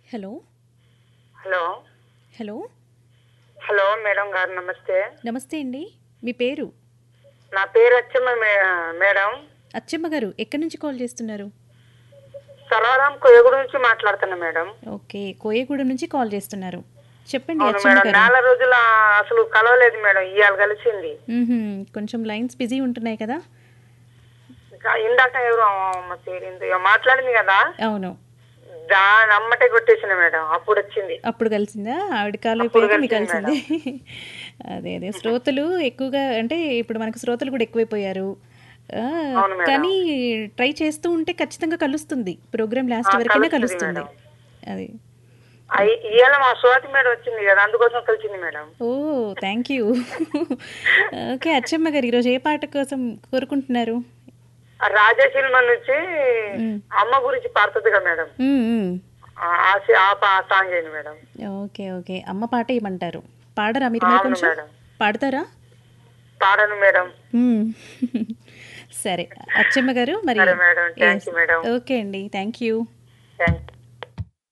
Hello hello hello hello madam గారు నమస్తే నమస్తే అండి మీ పేరు నా పేరు వచ్చమ్మ మే- మేడం అచ్చమ్మ గారు ఎక్కడి నుంచి కాల్ చేస్తున్నారు సర్వరాం కొయ్యగూడ నుంచి మాట్లాడుతున్నా మేడం ఓకే కోయగూడెం నుంచి కాల్ చేస్తున్నారు చెప్పండి అవును అచ్చమ్మ మేడం గారు నాలుగు రోజుల అసలు కలవలేదు మేడం ఇవాళ కలిసింది మ్మ్హ్మ్. కొంచెం లైన్స్ బిజీ ఉంటున్నాయి కదా ఇంకా ఇందాక ఎవరు అమ్మ పేరు ఏందో ఇక మాట్లాడింది కదా అవును దాని అమ్మటే కొట్టేసిన మేడం అప్పుడు వచ్చింది అప్పుడు కలిసిందా ఆవిడ కాల్ అప్పుడు అయిపోయాక మీకు కలిసింది కలిసింది అదే అదే శ్రోతలు ఎక్కువగా అంటే ఇప్పుడు మనకు శ్రోతలు కూడా ఎక్కువైపోయారు ఆ, అవును మేడం. కానీ ట్రై చేస్తూ ఉంటే ఖచ్చితంగా కలుస్తుంది ప్రోగ్రామ్ లాస్ట్ ఆ, వరకైనా కలుస్తుంది కలుస్తుంది అది అయి- ఇవాళ మా స్వాతి మేడం వచ్చింది కదా అందుకోసం కలిసింది madam oh thank you okay Acchamma గారు ఈరోజు ఏ పాట కోసం కోరుకుంటున్నారు ఆ రాజశిల్మ నుంచి మ్. అమ్మ గురించి పాడుతుంది కదా మేడం మ్మ్, మ్మ్. ఆ- ఆ సి- ఆ పా- ఆ సాంగ్ ఏంటి మేడం ఓకే ఓకే అమ్మ పాట ఏమంటారు పాడరా మీరు మరి అవును కొంచెం మేడం. పాడతారా పాడను మేడం మ్మ్. సరే అచ్చమ్మ గారు మరి సరే madam. Thank you Yes. Madam. Okay అండి థ్యాంక్ యూ